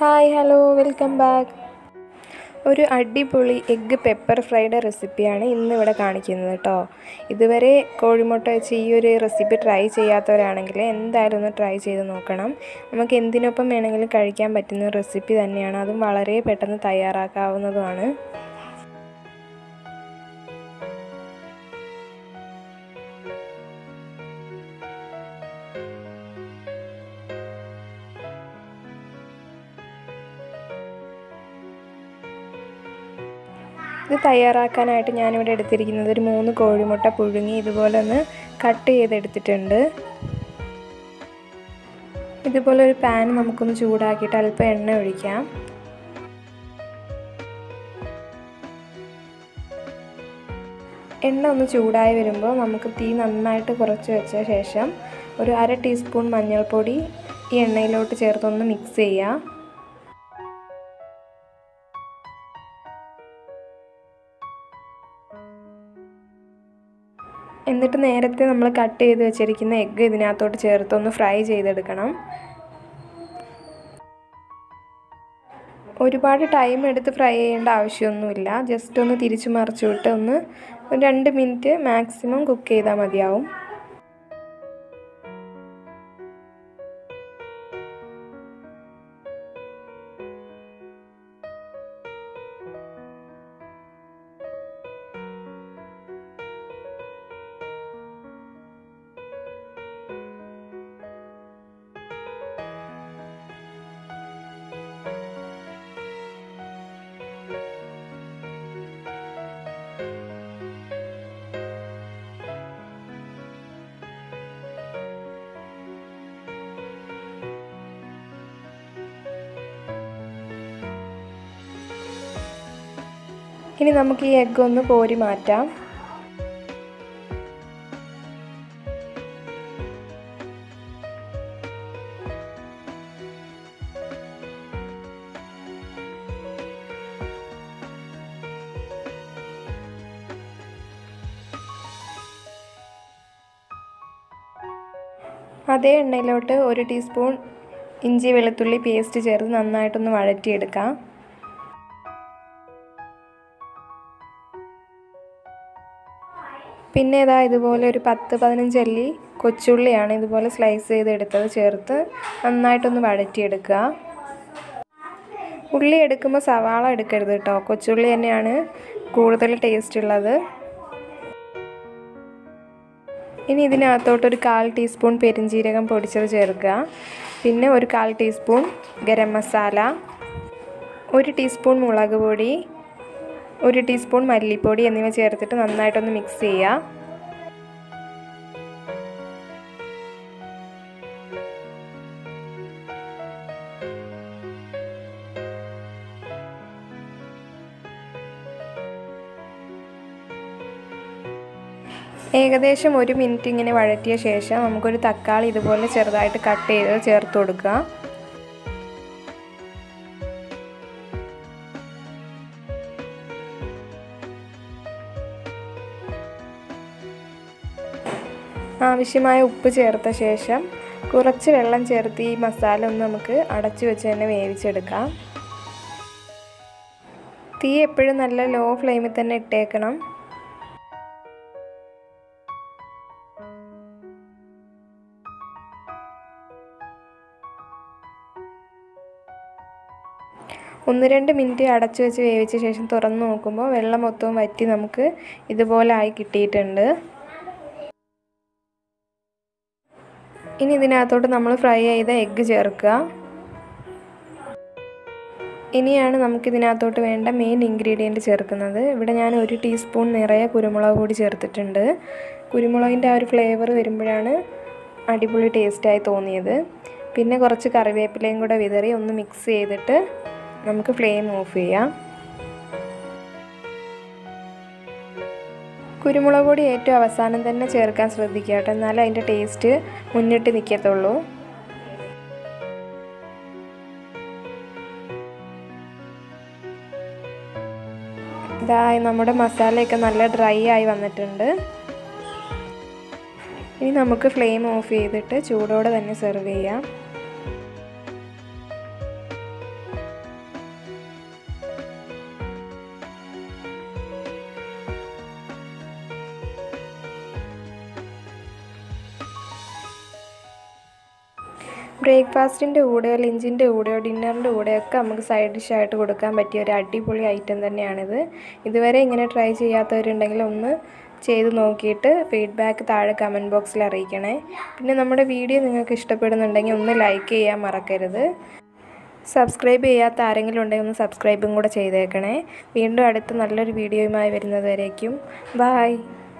hi hello welcome back ഒരു അടിപൊളി egg pepper fried റെസിപ്പിയാണ് ഇന്ന് ഇവിടെ കാണിക്കുന്നത് കേട്ടോ ഇതുവരെ കോഴിമുട്ട വെച്ച് ഈ ഒരു റെസിപ്പി ട്രൈ ചെയ്യാത്തവരാണെങ്കിൽ എന്തായാലും ഒന്ന് ട്രൈ ചെയ്ത് നോക്കണം നമുക്ക് എന്തിനൊപ്പം വേണമെങ്കിലും കഴിക്കാൻ പറ്റുന്ന റെസിപ്പി തന്നെയാണ് അതും വളരെ പെട്ടെന്ന് തയ്യാറാക്കാവുന്നതുമാണ് ഇത് തയ്യാറാക്കാനായിട്ട് ഞാനിവിടെ എടുത്തിരിക്കുന്നത് ഒരു മൂന്ന് കോഴിമുട്ട പുഴുങ്ങി ഇതുപോലെ ഒന്ന് കട്ട് ചെയ്തെടുത്തിട്ടുണ്ട് ഇതുപോലെ ഒരു പാൻ നമുക്കൊന്ന് ചൂടാക്കിയിട്ട് അല്പം എണ്ണ ഒഴിക്കാം എണ്ണ ഒന്ന് ചൂടായി വരുമ്പോൾ നമുക്ക് തീ നന്നായിട്ട് കുറച്ച് വെച്ച ശേഷം ഒരു അര ടീസ്പൂൺ മഞ്ഞൾപ്പൊടി ഈ എണ്ണയിലോട്ട് ചേർത്തൊന്ന് മിക്സ് ചെയ്യാം എന്നിട്ട് നേരത്തെ നമ്മൾ കട്ട് ചെയ്ത് വെച്ചിരിക്കുന്ന എഗ്ഗ് ഇതിനകത്തോട്ട് ചേർത്ത് ഒന്ന് ഫ്രൈ ചെയ്തെടുക്കണം ഒരുപാട് ടൈം എടുത്ത് ഫ്രൈ ചെയ്യേണ്ട ആവശ്യമൊന്നുമില്ല ജസ്റ്റ് ഒന്ന് തിരിച്ചു മറിച്ചു വിട്ട് ഒന്ന് ഒരു രണ്ട് മിനിറ്റ് മാക്സിമം കുക്ക് ചെയ്താൽ മതിയാവും ഇനി നമുക്ക് ഈ എഗ്ഗ് ഒന്ന് കോരി മാറ്റാം അതേ എണ്ണയിലോട്ട് ഒരു ടീസ്പൂൺ ഇഞ്ചി വെളുത്തുള്ളി പേസ്റ്റ് ചേർത്ത് നന്നായിട്ടൊന്ന് വഴറ്റിയെടുക്കാം പിന്നെ ഇതാ ഇതുപോലെ ഒരു പത്ത് പതിനഞ്ച് അല്ലി കൊച്ചുള്ളിയാണ് ഇതുപോലെ സ്ലൈസ് ചെയ്തെടുത്തത് ചേർത്ത് നന്നായിട്ടൊന്ന് വഴറ്റിയെടുക്കുക ഉള്ളി എടുക്കുമ്പോൾ സവാള എടുക്കരുത് കേട്ടോ കൊച്ചുള്ളി തന്നെയാണ് കൂടുതൽ ടേസ്റ്റ് ഉള്ളത് ഇനി ഇതിനകത്തോട്ടൊരു കാൽ ടീസ്പൂൺ പെരിഞ്ജീരകം പൊടിച്ചത് ചേർക്കുക പിന്നെ ഒരു കാൽ ടീസ്പൂൺ ഗരം മസാല ഒരു ടീസ്പൂൺ മുളക് പൊടി ഒരു ടീസ്പൂൺ മല്ലിപ്പൊടി എന്നിവ ചേർത്തിട്ട് നന്നായിട്ടൊന്ന് മിക്സ് ചെയ്യുക ഏകദേശം ഒരു മിനിറ്റ് ഇങ്ങനെ വഴറ്റിയ ശേഷം നമുക്കൊരു തക്കാളി ഇതുപോലെ ചെറുതായിട്ട് കട്ട് ചെയ്ത് ചേർത്ത് കൊടുക്കുക ആവശ്യമായ ഉപ്പ് ചേർത്ത ശേഷം കുറച്ച് വെള്ളം ചേർത്ത് ഈ മസാല ഒന്ന് നമുക്ക് അടച്ചു വെച്ച് തന്നെ വേവിച്ചെടുക്കാം തീ എപ്പോഴും നല്ല ലോ ഫ്ലെയിമിൽ തന്നെ ഇട്ടേക്കണം ഒന്ന് രണ്ട് മിനിറ്റ് അടച്ചു വെച്ച് വേവിച്ച ശേഷം തുറന്ന് നോക്കുമ്പോൾ വെള്ളം മൊത്തവും വറ്റി നമുക്ക് ഇതുപോലെ ആയി കിട്ടിയിട്ടുണ്ട് ഇനി ഇതിനകത്തോട്ട് നമ്മൾ ഫ്രൈ ചെയ്ത എഗ്ഗ് ചേർക്കുക ഇനിയാണ് നമുക്കിതിനകത്തോട്ട് വേണ്ട മെയിൻ ഇൻഗ്രീഡിയൻറ്റ് ചേർക്കുന്നത് ഇവിടെ ഞാൻ ഒരു ടീസ്പൂൺ നിറയെ കുരുമുളക് പൊടി ചേർത്തിട്ടുണ്ട് കുരുമുളകിൻ്റെ ആ ഒരു ഫ്ലേവർ വരുമ്പോഴാണ് അടിപൊളി ടേസ്റ്റായി തോന്നിയത് പിന്നെ കുറച്ച് കറിവേപ്പിലയും കൂടെ വിതറി ഒന്ന് മിക്സ് ചെയ്തിട്ട് നമുക്ക് ഫ്ലെയിം ഓഫ് ചെയ്യാം കുരുമുളക് പൊടി ഏറ്റവും അവസാനം തന്നെ ചേർക്കാൻ ശ്രദ്ധിക്കുക കേട്ടോ എന്നാലും അതിൻ്റെ ടേസ്റ്റ് മുന്നിട്ട് നിൽക്കത്തുള്ളൂ ഇതായി നമ്മുടെ മസാലയൊക്കെ നല്ല ഡ്രൈ ആയി വന്നിട്ടുണ്ട് ഇനി നമുക്ക് ഫ്ലെയിം ഓഫ് ചെയ്തിട്ട് ചൂടോടെ തന്നെ സെർവ് ചെയ്യാം ബ്രേക്ക്ഫാസ്റ്റിൻ്റെ കൂടെയോ ലഞ്ചിൻ്റെ കൂടെയോ ഡിന്നറിൻ്റെ കൂടെയൊക്കെ നമുക്ക് സൈഡ് ഡിഷായിട്ട് കൊടുക്കാൻ പറ്റിയ ഒരു അടിപൊളി ഐറ്റം തന്നെയാണിത് ഇതുവരെ ഇങ്ങനെ ട്രൈ ചെയ്യാത്തവരുണ്ടെങ്കിൽ ഒന്ന് ചെയ്ത് നോക്കിയിട്ട് ഫീഡ്ബാക്ക് താഴെ കമൻറ്റ് ബോക്സിൽ അറിയിക്കണേ പിന്നെ നമ്മുടെ വീഡിയോ നിങ്ങൾക്ക് ഇഷ്ടപ്പെടുന്നുണ്ടെങ്കിൽ ഒന്ന് ലൈക്ക് ചെയ്യാൻ മറക്കരുത് സബ്സ്ക്രൈബ് ചെയ്യാത്ത ആരെങ്കിലും ഉണ്ടെങ്കിൽ ഒന്ന് സബ്സ്ക്രൈബും കൂടെ ചെയ്തേക്കണേ വീണ്ടും അടുത്ത നല്ലൊരു വീഡിയോയുമായി വരുന്നത് വരേക്കും ബായ്